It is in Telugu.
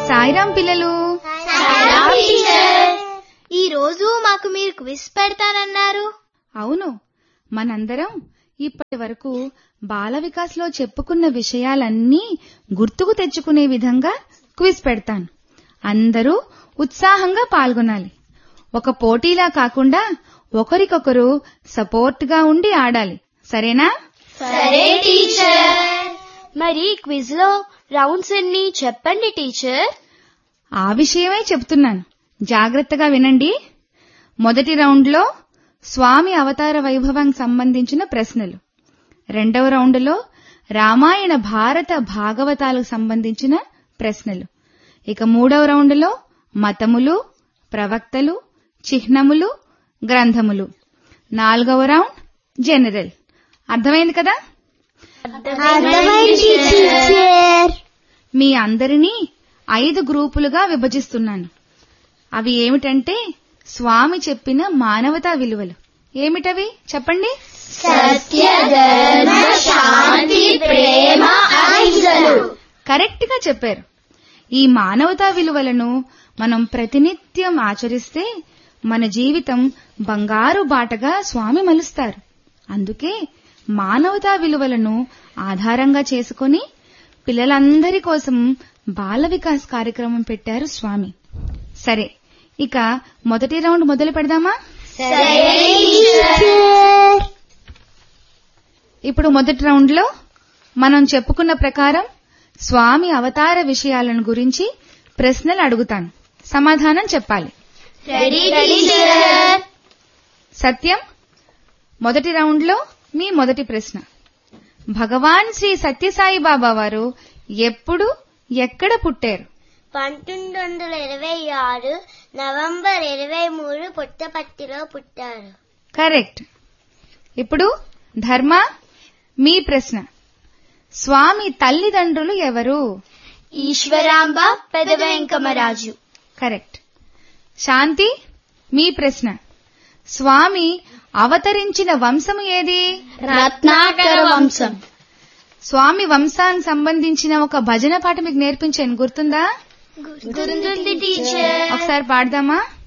సాయిరాం పిల్లలు ఈ రోజు మాకు మీరు క్విజ్ పెడతానన్నారు అవును మనందరం ఇప్పటి వరకు బాల వికాస్లో చెప్పుకున్న విషయాలన్నీ గుర్తుకు తెచ్చుకునే విధంగా క్విజ్ పెడతాను అందరూ ఉత్సాహంగా పాల్గొనాలి ఒక పోటీలా కాకుండా ఒకరికొకరు సపోర్ట్ గా ఉండి ఆడాలి సరేనా సరే టీచర్ మరి క్విజ్ లో రౌండ్స్ ఎన్ని చెప్పండి టీచర్ ఆ విషయమే చెప్తున్నాను జాగ్రత్తగా వినండి మొదటి రౌండ్లో స్వామి అవతార వైభవం సంబంధించిన ప్రశ్నలు రెండవ రౌండ్లో రామాయణ భారత భాగవతాలకు సంబంధించిన ప్రశ్నలు ఇక మూడవ రౌండ్లో మతములు ప్రవక్తలు చిహ్నములు గ్రంథములు నాలుగవ రౌండ్ జనరల్ అర్థమైంది కదా మీ అందరినీ ఐదు గ్రూపులుగా విభజిస్తున్నాను అవి ఏమిటంటే స్వామి చెప్పిన మానవతా విలువలు ఏమిటవి చెప్పండి సత్య ధర్మ శాంతి ప్రేమ అహింసలు కరెక్ట్ గా చెప్పారు ఈ మానవతా విలువలను మనం ప్రతినిత్యం ఆచరిస్తే మన జీవితం బంగారు బాటగా స్వామి మలుస్తారు అందుకే మానవతా విలువలను ఆధారంగా చేసుకొని పిల్లలందరి కోసం బాల వికాస్ కార్యక్రమం పెట్టారు స్వామి సరే ఇక మొదటి రౌండ్ మొదలు పెడదామా ఇప్పుడు మొదటి రౌండ్ లో మనం చెప్పుకున్న ప్రకారం స్వామి అవతార విషయాలను గురించి ప్రశ్నలు అడుగుతాను సమాధానం చెప్పాలి రెడీ టీచర్ సత్యం మొదటి రౌండ్ లో మీ మొదటి ప్రశ్న భగవాన్ శ్రీ సత్యసాయి బాబా వారు ఎప్పుడు ఎక్కడ పుట్టారు పంతొమ్మిది వందల ఇరవై ఆరు నవంబర్ ఇరవై మూడు పుట్టపర్తిలో పుట్టారు కరెక్ట్ ఇప్పుడు ధర్మ మీ ప్రశ్న స్వామి తల్లిదండ్రులు ఎవరు ఈశ్వరాంబ పెదవెంకమరాజు కరెక్ట్ శాంతి మీ ప్రశ్న స్వామి అవతరించిన వంశము ఏది రత్నాకర వంశం స్వామి వంశానికి సంబంధించిన ఒక భజన పాట మీకు నేర్పించాను గుర్తుందా గుర్తుంది టీచర్ ఒకసారి పాడదామా